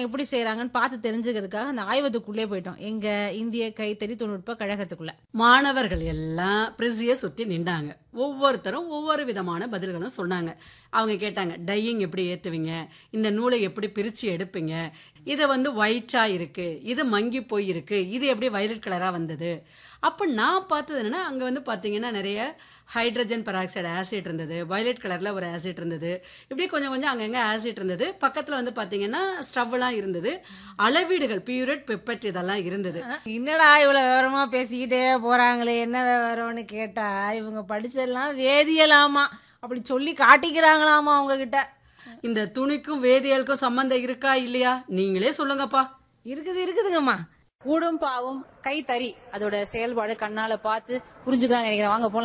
எப்படி செய்யறாங்கன்னு பார்த்து தெரிஞ்சுக்கிறதுக்காக அந்த ஆய்வகத்துக்குள்ளே போயிட்டோம் எங்க இந்திய கைத்தறி தொழில்நுட்ப கழகத்துக்குள்ள மாணவர்கள் எல்லாம் பிரிசிய சுத்தி நின்றாங்க ஒவ்வொருத்தரும் ஒவ்வொரு விதமான பதில்களும் சொன்னாங்க அவங்க கேட்டாங்க டையிங் எப்படி ஏத்துவீங்க இந்த நூலை எப்படி பிரிச்சு எடுப்பீங்க இதை வந்து ஒயிட்டா இருக்கு இது மங்கி போய் இருக்கு இது எப்படி வயலட் கலரா வந்தது அப்ப நான் பார்த்தது என்னன்னா அங்க வந்து பாத்தீங்கன்னா நிறைய ஹைட்ரஜன் பெராக்சைடு ஆசிட் இருந்தது வயலட் கலர்ல ஒரு ஆசிட் இருந்தது இப்படி கொஞ்சம் கொஞ்சம் அங்கங்க ஆசிட் இருந்தது பக்கத்துல வந்து பாத்தீங்கன்னா ஸ்டவ்லாம் இருந்தது அளவீடுகள் பியூரட் பெப்பட் இதெல்லாம் இருந்தது என்னடா இவ்வளவு விவரமா பேசிக்கிட்டே போறாங்களே என்ன விவரம்னு கேட்டா இவங்க படிச்சதெல்லாம் வேதியலாமா அப்படி சொல்லி காட்டிக்கிறாங்களாமா அவங்க கிட்ட இந்த துணிக்கும் வேதியியலுக்கும் சம்பந்தம் இருக்கா இல்லையா நீங்களே சொல்லுங்கப்பா இருக்குது இருக்குதுங்கம்மா கூடும் பாவும் கைத்தறி அதோட செயல்பாடு கண்ணால பார்த்து புரிஞ்சுக்கலாம்னு நினைக்கிறேன் வாங்க போலாம்